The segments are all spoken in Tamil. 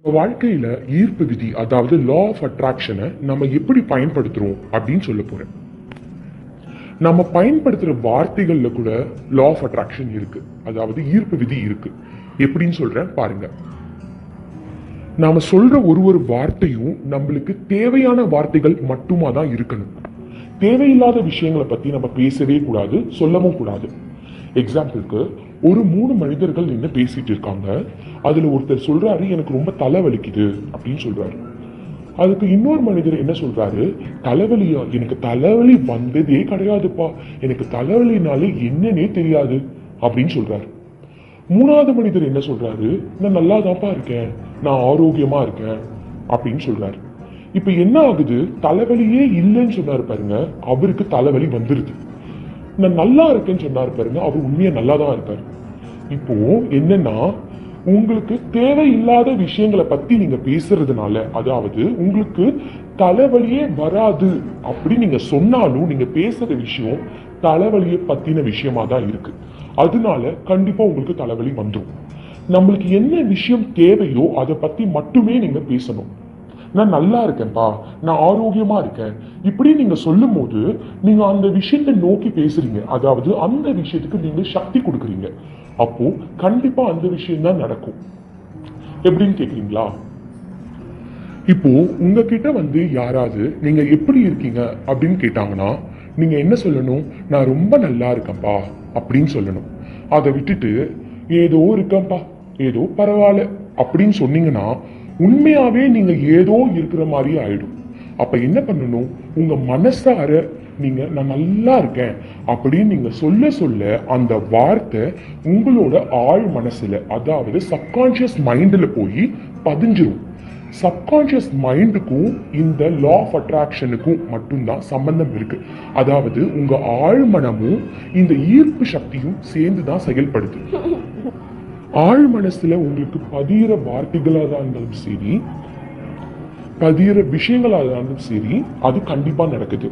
வாழ்க்கையில ஈர்ப்பு விதி அதாவது லா ஆஃப் அட்ராக்ஷனை நம்ம எப்படி பயன்படுத்துறோம் அப்படின்னு சொல்ல போறேன் நம்ம பயன்படுத்துற வார்த்தைகள்ல கூட லா ஆஃப் அட்ராக்ஷன் இருக்கு அதாவது ஈர்ப்பு விதி இருக்கு எப்படின்னு சொல்றேன் பாருங்க நாம சொல்ற ஒரு ஒரு வார்த்தையும் நம்மளுக்கு தேவையான வார்த்தைகள் மட்டுமா தான் இருக்கணும் தேவையில்லாத விஷயங்களை பத்தி நம்ம பேசவே கூடாது சொல்லவும் கூடாது எக்ஸாம்பிளுக்கு ஒரு மூணு மனிதர்கள் நின்று பேசிட்டு இருக்காங்க அதுல ஒருத்தர் சொல்றாரு எனக்கு ரொம்ப தலை வலிக்குது அப்படின்னு சொல்றாரு அதுக்கு இன்னொரு மனிதர் என்ன சொல்றாரு தலைவலியா எனக்கு தலைவலி வந்ததே கிடையாதுப்பா எனக்கு தலைவலினாலே என்னன்னே தெரியாது அப்படின்னு சொல்றாரு மூணாவது மனிதர் என்ன சொல்றாரு நான் நல்லா இருக்கேன் நான் ஆரோக்கியமா இருக்கேன் அப்படின்னு சொல்றாரு இப்ப என்ன ஆகுது தலைவலியே இல்லைன்னு சொன்னாரு பாருங்க அவருக்கு தலைவலி வந்துருது நான் நல்லா இருக்கேன்னு சொன்னாரு பாருங்க அவர் உண்மையா நல்லா தான் இருக்காரு இப்போ என்னன்னா உங்களுக்கு தேவையில்லாத விஷயங்களை பத்தி நீங்க பேசுறதுனால அதாவது உங்களுக்கு தலைவலியே வராது அப்படி நீங்க சொன்னாலும் நீங்க பேசுற விஷயம் தலைவலியை பத்தின விஷயமா தான் இருக்கு அதனால கண்டிப்பா உங்களுக்கு தலைவலி வந்துடும் நம்மளுக்கு என்ன விஷயம் தேவையோ அதை பத்தி மட்டுமே நீங்க பேசணும் நான் நல்லா இருக்கேன்ப்பா நான் ஆரோக்கியமா இருக்கேன் இப்படி நீங்க சொல்லும் போது நீங்க அந்த விஷயத்தை நோக்கி பேசுறீங்க அதாவது அந்த விஷயத்துக்கு நீங்க சக்தி கொடுக்குறீங்க அப்போ கண்டிப்பா அந்த விஷயம் தான் நடக்கும் எப்படின்னு கேக்குறீங்களா இப்போ உங்ககிட்ட வந்து யாராவது நீங்க எப்படி இருக்கீங்க அப்படின்னு கேட்டாங்கன்னா நீங்க என்ன சொல்லணும் நான் ரொம்ப நல்லா இருக்கேன்ப்பா அப்படின்னு சொல்லணும் அதை விட்டுட்டு ஏதோ இருக்கேன்ப்பா ஏதோ பரவாயில்ல அப்படின்னு சொன்னீங்கன்னா உண்மையாவே நீங்க ஏதோ இருக்கிற மாதிரி ஆயிடும் அப்ப என்ன பண்ணணும் உங்க மனசார நீங்க நான் நல்லா இருக்கேன் அப்படின்னு நீங்க சொல்ல சொல்ல அந்த வார்த்தை உங்களோட ஆழ் மனசுல அதாவது சப்கான்சியஸ் மைண்ட்ல போய் பதிஞ்சிரும் சப்கான்சியஸ் மைண்டுக்கும் இந்த லா ஆஃப் அட்ராக்ஷனுக்கும் மட்டும்தான் சம்பந்தம் இருக்கு அதாவது உங்க ஆழ்மனமும் இந்த ஈர்ப்பு சக்தியும் சேர்ந்து தான் செயல்படுது ஆழ் மனசுல உங்களுக்கு பதிகிற வார்த்தைகளா தான் இருந்தாலும் சரி பதிகிற விஷயங்களா இருந்தாலும் சரி அது கண்டிப்பா நடக்குது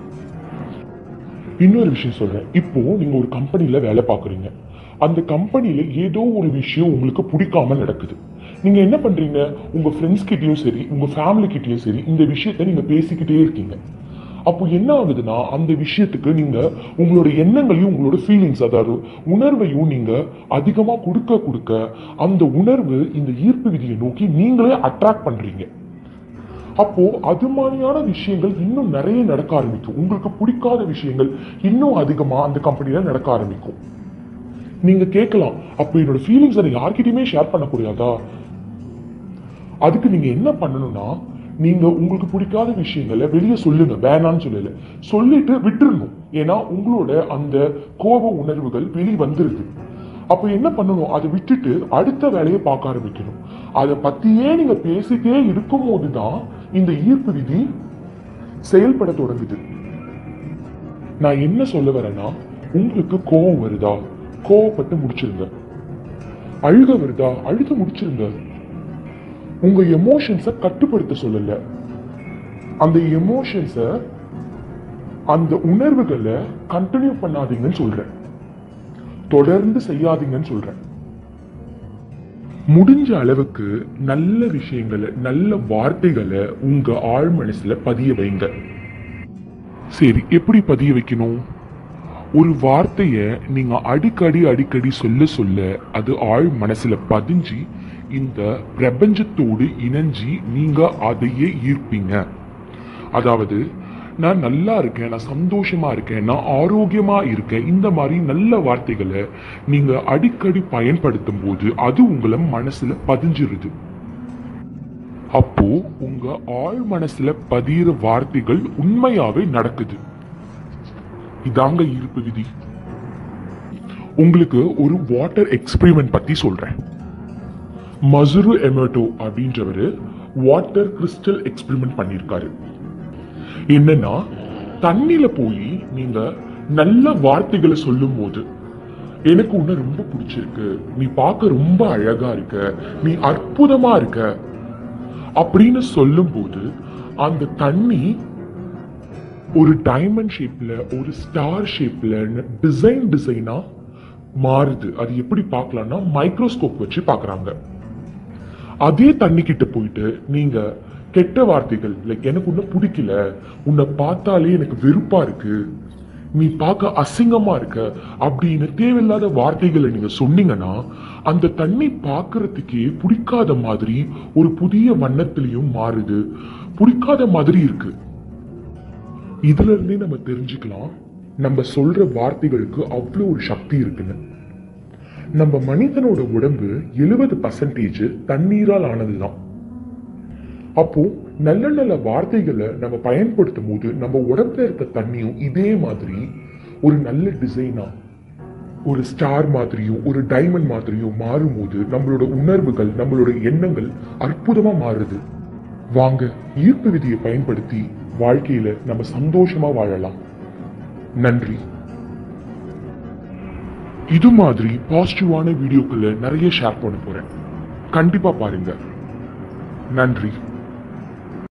இன்னொரு விஷயம் சொல்றேன் இப்போ நீங்க ஒரு கம்பெனில வேலை பார்க்குறீங்க அந்த கம்பெனில ஏதோ ஒரு விஷயம் உங்களுக்கு பிடிக்காம நடக்குது நீங்க என்ன பண்றீங்க உங்க ஃப்ரெண்ட்ஸ் கிட்டயும் சரி உங்க ஃபேமிலி கிட்டயும் சரி இந்த விஷயத்த நீங்க பேசிக்கிட்டே இருக்கீங்க அப்போ என்ன ஆகுதுன்னா அந்த விஷயத்துக்கு நீங்க உங்களோட எண்ணங்களையும் உங்களோட ஃபீலிங்ஸ் அதாவது உணர்வையும் நீங்க அதிகமா கொடுக்க கொடுக்க அந்த உணர்வு இந்த ஈர்ப்பு விதியை நோக்கி நீங்களே அட்ராக்ட் பண்றீங்க அப்போ அது மாதிரியான விஷயங்கள் இன்னும் நிறைய நடக்க ஆரம்பிக்கும் உங்களுக்கு பிடிக்காத விஷயங்கள் இன்னும் அதிகமா அந்த கம்பெனில நடக்க ஆரம்பிக்கும் நீங்க கேட்கலாம் அப்போ என்னோட ஃபீலிங்ஸ் அதை யார்கிட்டயுமே ஷேர் பண்ணக்கூடாதா அதுக்கு நீங்க என்ன பண்ணணும்னா நீங்க உங்களுக்கு பிடிக்காத விஷயங்களை வெளியே சொல்லுங்க வேணான்னு சொல்லல சொல்லிட்டு விட்டுறணும் ஏன்னா உங்களோட அந்த கோப உணர்வுகள் வெளி வந்துருது அப்ப என்ன பண்ணணும் அதை விட்டுட்டு அடுத்த வேலையை பார்க்க ஆரம்பிக்கணும் அதை பத்தியே நீங்க பேசிட்டே இருக்கும் போதுதான் இந்த ஈர்ப்பு விதி செயல்பட தொடங்குது நான் என்ன சொல்ல வரேன்னா உங்களுக்கு கோபம் வருதா கோவப்பட்டு முடிச்சிருங்க அழுக வருதா அழுக முடிச்சிருங்க உங்க எமோஷன்ஸை கட்டுப்படுத்த சொல்லல அந்த எமோஷன்ஸை அந்த உணர்வுகளை கண்டினியூ பண்ணாதீங்கன்னு சொல்றேன் தொடர்ந்து செய்யாதீங்கன்னு சொல்றேன் முடிஞ்ச அளவுக்கு நல்ல விஷயங்களை நல்ல வார்த்தைகளை உங்க ஆழ் மனசுல பதிய வைங்க சரி எப்படி பதிய வைக்கணும் ஒரு வார்த்தைய நீங்க அடிக்கடி அடிக்கடி சொல்ல சொல்ல அது ஆழ் மனசுல பதிஞ்சு இந்த பிரபஞ்சத்தோடு இணைஞ்சி நீங்க அதையே ஈர்ப்பீங்க அதாவது நான் நல்லா இருக்கேன் நான் சந்தோஷமா இருக்கேன் நான் ஆரோக்கியமா இருக்கேன் இந்த மாதிரி நல்ல வார்த்தைகளை நீங்க அடிக்கடி பயன்படுத்தும் போது அது உங்களை மனசுல பதிஞ்சிருது அப்போ உங்க ஆழ் மனசுல பதியிற வார்த்தைகள் உண்மையாவே நடக்குது இதாங்க ஈர்ப்பு விதி உங்களுக்கு ஒரு வாட்டர் எக்ஸ்பெரிமெண்ட் பத்தி சொல்றேன் மசுரு எமோட்டோ அப்படின்றவர் வாட்டர் கிறிஸ்டல் எக்ஸ்பெரிமெண்ட் பண்ணியிருக்காரு என்னன்னா தண்ணியில போய் நீங்க நல்ல வார்த்தைகளை சொல்லும் போது எனக்கு உன்னை ரொம்ப பிடிச்சிருக்கு நீ பார்க்க ரொம்ப அழகா இருக்க நீ அற்புதமா இருக்க அப்படின்னு சொல்லும்போது அந்த தண்ணி ஒரு டைமண்ட் ஷேப்ல ஒரு ஸ்டார் ஷேப்ல டிசைன் டிசைனா மாறுது அது எப்படி பார்க்கலாம்னா மைக்ரோஸ்கோப் வச்சு பார்க்கறாங்க அதே தண்ணி கிட்ட போயிட்டு நீங்க கெட்ட வார்த்தைகள் லைக் எனக்கு உன்னை பிடிக்கல உன்னை பார்த்தாலே எனக்கு வெறுப்பா இருக்கு நீ பார்க்க அசிங்கமா இருக்க அப்படின்னு தேவையில்லாத வார்த்தைகளை நீங்க சொன்னீங்கன்னா அந்த தண்ணி பார்க்கறதுக்கே பிடிக்காத மாதிரி ஒரு புதிய வண்ணத்திலையும் மாறுது பிடிக்காத மாதிரி இருக்கு இதுல இருந்தே நம்ம தெரிஞ்சுக்கலாம் நம்ம சொல்ற வார்த்தைகளுக்கு அவ்வளோ ஒரு சக்தி இருக்குன்னு நம்ம மனிதனோட உடம்பு எழுபது பர்சன்டேஜ் தண்ணீரால் ஆனதுதான் அப்போ நல்ல நல்ல வார்த்தைகளை நம்ம பயன்படுத்தும் போது நம்ம உடம்புல இருக்க தண்ணியும் இதே மாதிரி ஒரு நல்ல டிசைனா ஒரு ஸ்டார் மாதிரியும் ஒரு டைமண்ட் மாதிரியும் மாறும்போது நம்மளோட உணர்வுகள் நம்மளோட எண்ணங்கள் அற்புதமா மாறுது வாங்க ஈர்ப்பு விதியை பயன்படுத்தி வாழ்க்கையில நம்ம சந்தோஷமா வாழலாம் நன்றி இது மாதிரி பாசிட்டிவான வீடியோக்களை நிறைய ஷேர் பண்ண போறேன் கண்டிப்பா பாருங்க நன்றி